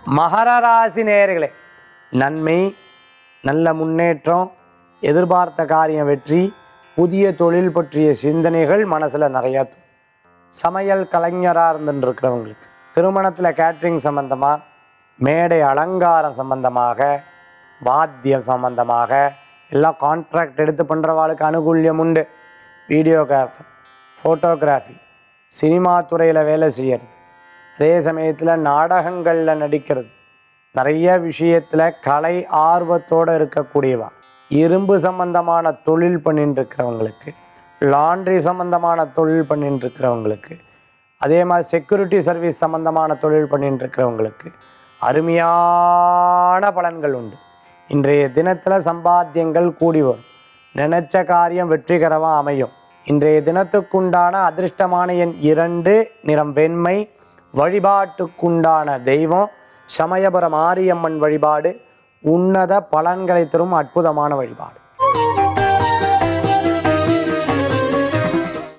மகர ராசி நேயர்களே நன்மை நல்ல முன்னேற்றம் எதிர்பார்த்த காரியம் வெற்றி புதிய தொழில் பற்றிய சிந்தனைகள் மனசில் நிறையா தோணும். சமையல் கலைஞராக இருந்துட்டு இருக்கிறவங்களுக்கு திருமணத்தில் கேட்ரிங் சம்பந்தமாக மேடை அலங்காரம் சம்பந்தமாக வாத்தியம் சம்பந்தமாக எல்லாம் கான்ட்ராக்ட் எடுத்து பண்ணுறவாளுக்கு அனுகூல்யம் உண்டு வீடியோகிராஃபர் ஃபோட்டோகிராஃபி சினிமா துறையில் வேலை செய்யறது அதே சமயத்தில் நாடகங்களில் நடிக்கிறது நிறைய விஷயத்தில் கலை ஆர்வத்தோடு இருக்கக்கூடியவா இரும்பு சம்பந்தமான தொழில் பண்ணிட்டு இருக்கிறவங்களுக்கு லாண்ட்ரி சம்பந்தமான தொழில் பண்ணிட்டு இருக்கிறவங்களுக்கு அதே மாதிரி செக்யூரிட்டி சர்வீஸ் சம்பந்தமான தொழில் பண்ணிட்டு இருக்கிறவங்களுக்கு அருமையான பலன்கள் உண்டு இன்றைய தினத்தில் சம்பாத்தியங்கள் கூடி வரும் நினைச்ச காரியம் வெற்றிகரமாக அமையும் இன்றைய தினத்துக்குண்டான அதிர்ஷ்டமான எண் இரண்டு நிறம் வெண்மை வழிபாட்டுக்குண்டான தெய்வம் சமயபுரம் மாரியம்மன் வழிபாடு உன்னத பலன்களை தரும் அற்புதமான வழிபாடு